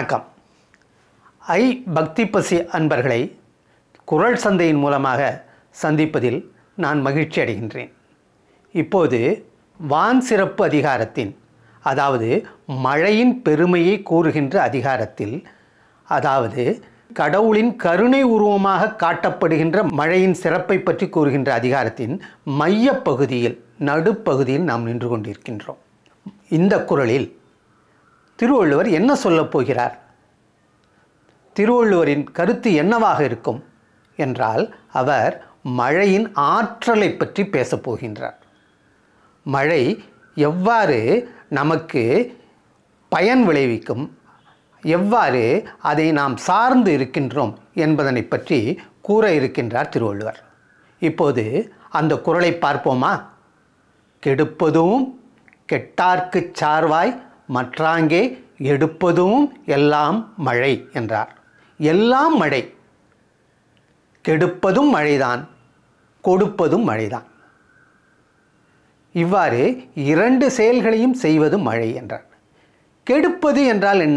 வணக்கம் ஐ பக்தி பசி அன்பர்களை குரல் சந்தையின் மூலமாக சந்திப்பதில் நான் மகிழ்ச்சி அடைகின்றேன் இப்போது வான் சிறப்பு அதிகாரத்தின் அதாவது மழையின் பெருமையை கூறுகின்ற அதிகாரத்தில் அதாவது கடவுளின் கருணை உருவமாக காட்டப்படுகின்ற மழையின் சிறப்பை பற்றி கூறுகின்ற அதிகாரத்தின் மையப் பகுதியில் நடுப்பகுதியில் நாம் நின்று கொண்டிருக்கின்றோம் இந்த குரலில் திருவள்ளுவர் என்ன சொல்லப் போகிறார் திருவள்ளுவரின் கருத்து என்னவாக இருக்கும் என்றால் அவர் மழையின் ஆற்றலை பற்றி பேசப் போகின்றார் மழை எவ்வாறு நமக்கு பயன் விளைவிக்கும் எவ்வாறு அதை நாம் சார்ந்து இருக்கின்றோம் என்பதனை பற்றி கூற இருக்கின்றார் திருவள்ளுவர் இப்போது அந்த குரலை பார்ப்போமா கெடுப்பதும் கெட்டார்க்குச் சார்வாய் மற்றாங்கே எடுப்பதும் எல்லாம் மழை என்றார் எல்லாம் மழை கெடுப்பதும் மழைதான் கொடுப்பதும் மழைதான் இவ்வாறு இரண்டு செயல்களையும் செய்வது மழை என்றார் கெடுப்பது என்றால் என்ன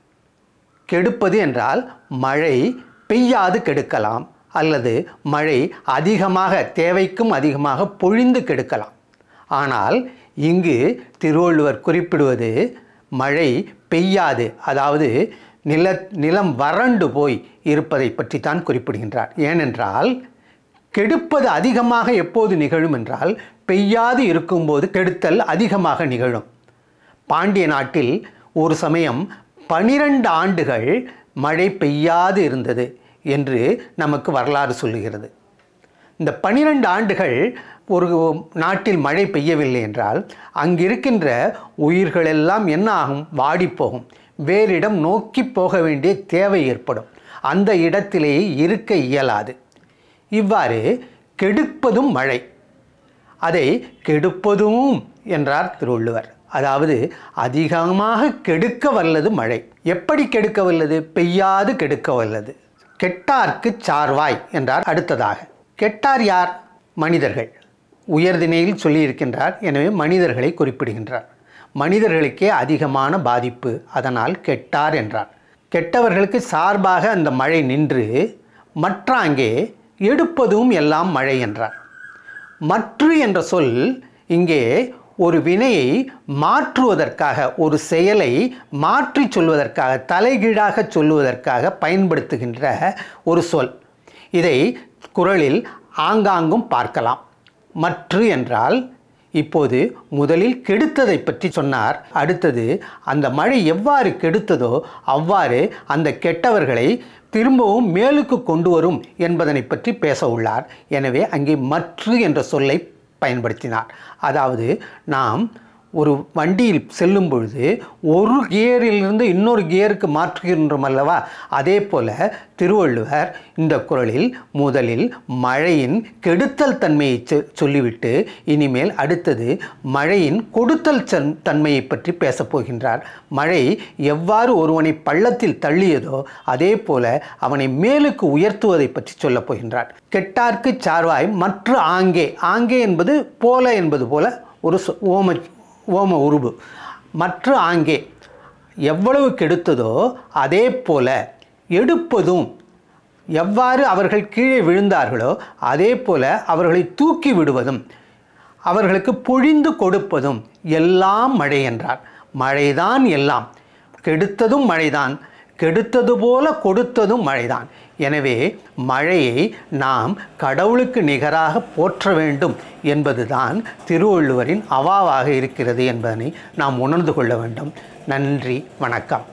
கெடுப்பது என்றால் மழை பெய்யாது கெடுக்கலாம் அல்லது மழை அதிகமாக தேவைக்கும் அதிகமாக பொழிந்து கெடுக்கலாம் ஆனால் இங்கு திருவள்ளுவர் குறிப்பிடுவது மழை பெய்யாது அதாவது நில நிலம் வறண்டு போய் இருப்பதை பற்றி தான் குறிப்பிடுகின்றார் ஏனென்றால் கெடுப்பது அதிகமாக எப்போது நிகழும் என்றால் பெய்யாது இருக்கும்போது கெடுத்தல் அதிகமாக நிகழும் பாண்டிய நாட்டில் ஒரு சமயம் பனிரெண்டு ஆண்டுகள் மழை பெய்யாது இருந்தது என்று நமக்கு வரலாறு சொல்லுகிறது இந்த பனிரெண்டு ஆண்டுகள் ஒரு நாட்டில் மழை பெய்யவில்லை என்றால் அங்கிருக்கின்ற உயிர்களெல்லாம் என்ன ஆகும் வாடிப்போகும் வேறிடம் நோக்கி போக வேண்டிய தேவை ஏற்படும் அந்த இடத்திலேயே இருக்க இயலாது இவ்வாறு கெடுப்பதும் மழை அதை கெடுப்பதும் என்றார் திருவள்ளுவர் அதாவது அதிகமாக கெடுக்க வல்லது மழை எப்படி கெடுக்க வல்லது பெய்யாது கெடுக்க வல்லது கெட்டார்க்கு சார்வாய் என்றார் அடுத்ததாக கெட்டார் யார் மனிதர்கள் உயர்திணையில் சொல்லியிருக்கின்றார் எனவே மனிதர்களை குறிப்பிடுகின்றார் மனிதர்களுக்கே அதிகமான பாதிப்பு அதனால் கெட்டார் என்றார் கெட்டவர்களுக்கு சார்பாக அந்த மழை நின்று மற்றாங்கே எடுப்பதும் எல்லாம் மழை என்றார் மற்று என்ற சொல் இங்கே ஒரு வினையை மாற்றுவதற்காக ஒரு செயலை மாற்றி சொல்வதற்காக தலைகீழாக சொல்லுவதற்காக பயன்படுத்துகின்ற ஒரு சொல் இதை குரலில் ஆங்காங்கும் பார்க்கலாம் மற்று என்றால் இப்போது முதலில் கெடுத்ததை பற்றி சொன்னார் அடுத்தது அந்த மழை எவ்வாறு கெடுத்ததோ அவ்வாறு அந்த கெட்டவர்களை திரும்பவும் மேலுக்கு கொண்டு வரும் என்பதனை பற்றி பேச உள்ளார் எனவே அங்கே மற்று என்ற சொல்லை பயன்படுத்தினார் அதாவது நாம் ஒரு வண்டியில் செல்லும் பொழுது ஒரு கியரிலிருந்து இன்னொரு கியருக்கு மாற்றுகின்றோம் அல்லவா அதே போல திருவள்ளுவர் இந்த குரலில் முதலில் மழையின் கெடுத்தல் தன்மையை சொல்லிவிட்டு இனிமேல் அடுத்தது மழையின் கொடுத்தல் தன்மையை பற்றி பேசப் போகின்றார் மழை எவ்வாறு ஒருவனை பள்ளத்தில் தள்ளியதோ அதே போல அவனை மேலுக்கு உயர்த்துவதை பற்றி சொல்லப் போகின்றார் கெட்டார்க்கு சார்வாய் மற்ற ஆங்கே ஆங்கே என்பது போல என்பது போல ஒரு ஓம ஓம உருபு மற்ற ஆங்கே எவ்வளவு கெடுத்ததோ அதே போல எடுப்பதும் எவ்வாறு அவர்கள் கீழே விழுந்தார்களோ அதே போல அவர்களை தூக்கி விடுவதும் அவர்களுக்கு பொழிந்து கொடுப்பதும் எல்லாம் மழை என்றார் மழைதான் எல்லாம் கெடுத்ததும் மழைதான் கெடுத்தது போல கொடுத்ததும் மழைதான் எனவே மழையை நாம் கடவுளுக்கு நிகராக போற்ற வேண்டும் என்பதுதான் திருவள்ளுவரின் அவாவாக இருக்கிறது என்பதனை நாம் உணர்ந்து கொள்ள வேண்டும் நன்றி வணக்கம்